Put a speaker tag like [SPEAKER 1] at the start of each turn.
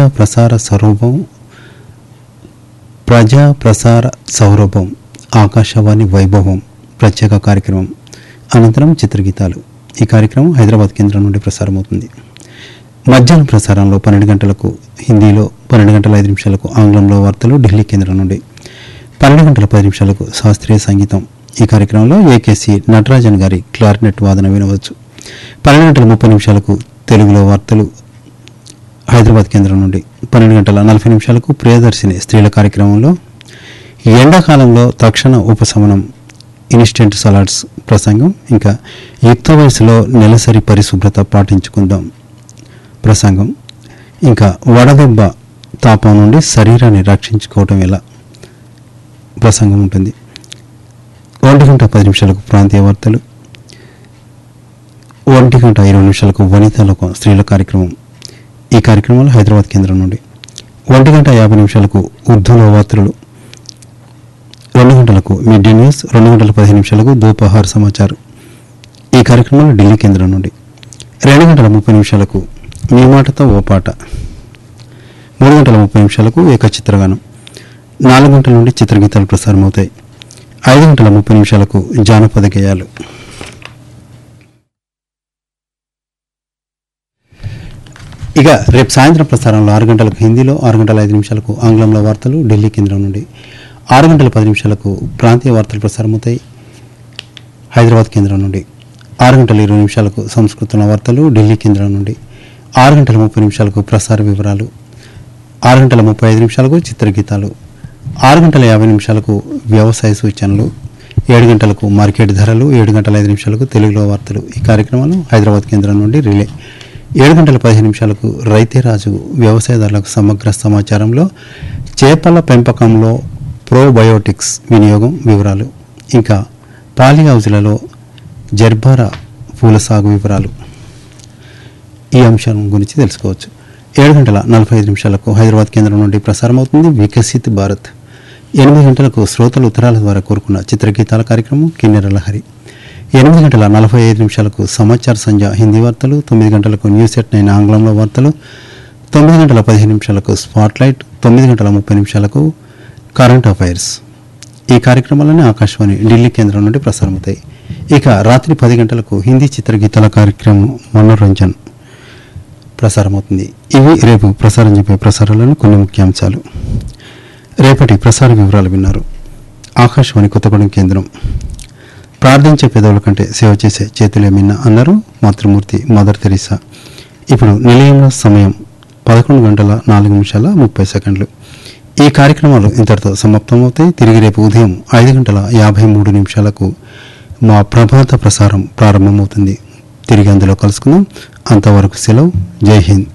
[SPEAKER 1] ప్రజా ప్రసార స్వరూపం ప్రజా ప్రసార సౌరభం ఆకాశవాణి వైభవం ప్రత్యేక కార్యక్రమం అనంతరం చిత్రగీతాలు ఈ కార్యక్రమం హైదరాబాద్ కేంద్రం నుండి ప్రసారమవుతుంది మధ్యాహ్నం ప్రసారంలో పన్నెండు గంటలకు హిందీలో పన్నెండు గంటల ఐదు నిమిషాలకు ఆంగ్లంలో వార్తలు ఢిల్లీ కేంద్రం నుండి పన్నెండు గంటల పది నిమిషాలకు శాస్త్రీయ సంగీతం ఈ కార్యక్రమంలో ఏకేసి నటరాజన్ గారి క్లారినెట్ వాదన వినవచ్చు పన్నెండు గంటల ముప్పై నిమిషాలకు తెలుగులో వార్తలు హైదరాబాద్ కేంద్రం నుండి పన్నెండు గంటల నలభై నిమిషాలకు ప్రియదర్శిని స్త్రీల కార్యక్రమంలో ఎండాకాలంలో తక్షణ ఉపశమనం ఇన్స్టెంట్ సలాడ్స్ ప్రసంగం ఇంకా యుక్త వయసులో నెలసరి పరిశుభ్రత పాటించుకుందాం ప్రసంగం ఇంకా వడదెబ్బ తాపం నుండి శరీరాన్ని రక్షించుకోవటం ఎలా ప్రసంగం ఉంటుంది ఒంటి గంట పది నిమిషాలకు ప్రాంతీయ వార్తలు ఒంటి గంట ఇరవై నిమిషాలకు వనితలకు స్త్రీల కార్యక్రమం ఈ కార్యక్రమంలో హైదరాబాద్ కేంద్రం నుండి ఒంటి గంట యాభై నిమిషాలకు ఉర్దూలో వార్తలు రెండు గంటలకు మిడ్ డే న్యూస్ రెండు గంటల పదిహేను నిమిషాలకు దోపహార్ సమాచారం ఈ కార్యక్రమంలో ఢిల్లీ కేంద్రం నుండి రెండు గంటల ముప్పై నిమిషాలకు మీ మాటతో ఓ పాట మూడు గంటల ముప్పై నిమిషాలకు ఏక చిత్రగానం నాలుగు గంటల నుండి చిత్రగీతాలు ప్రసారమవుతాయి ఐదు గంటల ముప్పై నిమిషాలకు జానపద గేయాలు ఇక రేపు సాయంత్రం ప్రసారంలో ఆరు గంటలకు హిందీలో ఆరు గంటల ఐదు నిమిషాలకు ఆంగ్లంలో వార్తలు ఢిల్లీ కేంద్రం నుండి ఆరు గంటల పది నిమిషాలకు ప్రాంతీయ వార్తలు ప్రసారమవుతాయి హైదరాబాద్ కేంద్రం నుండి ఆరు గంటల ఇరవై నిమిషాలకు సంస్కృతంలో వార్తలు ఢిల్లీ కేంద్రం నుండి ఆరు గంటల ముప్పై నిమిషాలకు ప్రసార వివరాలు ఆరు గంటల ముప్పై ఐదు నిమిషాలకు చిత్రగీతాలు ఆరు గంటల యాభై నిమిషాలకు వ్యవసాయ సూచనలు ఏడు గంటలకు మార్కెట్ ధరలు ఏడు గంటల ఐదు నిమిషాలకు తెలుగులో వార్తలు ఈ కార్యక్రమాలు హైదరాబాద్ కేంద్రం నుండి రిలే ఏడు గంటల పదిహేను నిమిషాలకు రైతే రాజు వ్యవసాయదారులకు సమగ్ర సమాచారంలో చేపల పెంపకంలో ప్రోబయోటిక్స్ వినియోగం వివరాలు ఇంకా పాలి హౌజులలో జర్బారా పూల సాగు వివరాలు ఈ అంశం గురించి తెలుసుకోవచ్చు ఏడు గంటల నలభై ఐదు నిమిషాలకు హైదరాబాద్ కేంద్రం నుండి ప్రసారం అవుతుంది వికసిత్ భారత్ ఎనిమిది గంటలకు శ్రోతలు ఉత్తరాల ద్వారా కోరుకున్న చిత్రగీతాల కార్యక్రమం కిన్నెర లహరి ఎనిమిది గంటల నలభై ఐదు నిమిషాలకు సమాచార సంధ్య హిందీ వార్తలు తొమ్మిది గంటలకు న్యూస్ ఎట్ నైన్ ఆంగ్లంలో వార్తలు తొమ్మిది గంటల పదిహేను నిమిషాలకు స్పాట్లైట్ తొమ్మిది గంటల ముప్పై నిమిషాలకు కరెంట్ అఫైర్స్ ఈ కార్యక్రమాలన్నీ ఆకాశవాణి ఢిల్లీ కేంద్రం నుండి ప్రసారమవుతాయి ఇక రాత్రి పది గంటలకు హిందీ చిత్రగీతాల కార్యక్రమం మనోరంజన్ ప్రసారమవుతుంది ఇవి రేపు ప్రసారం చెప్పే ప్రసారాలను కొన్ని ముఖ్యాంశాలు రేపటి ప్రసార వివరాలు విన్నారు ఆకాశవాణి కొత్తగూడెం కేంద్రం ప్రార్థించే పెదవుల కంటే సేవ చేసే చేతులేమిన్నా అన్నారు మాతృమూర్తి మదర్ తెరీసా ఇప్పుడు నిలయంలో సమయం పదకొండు గంటల నాలుగు నిమిషాల ముప్పై సెకండ్లు ఈ కార్యక్రమాలు ఇంతటితో సమాప్తమవుతాయి తిరిగి రేపు ఉదయం ఐదు గంటల యాభై మూడు నిమిషాలకు మా ప్రభాత ప్రసారం ప్రారంభమవుతుంది తిరిగి అందులో కలుసుకుందాం అంతవరకు సెలవు జై హింద్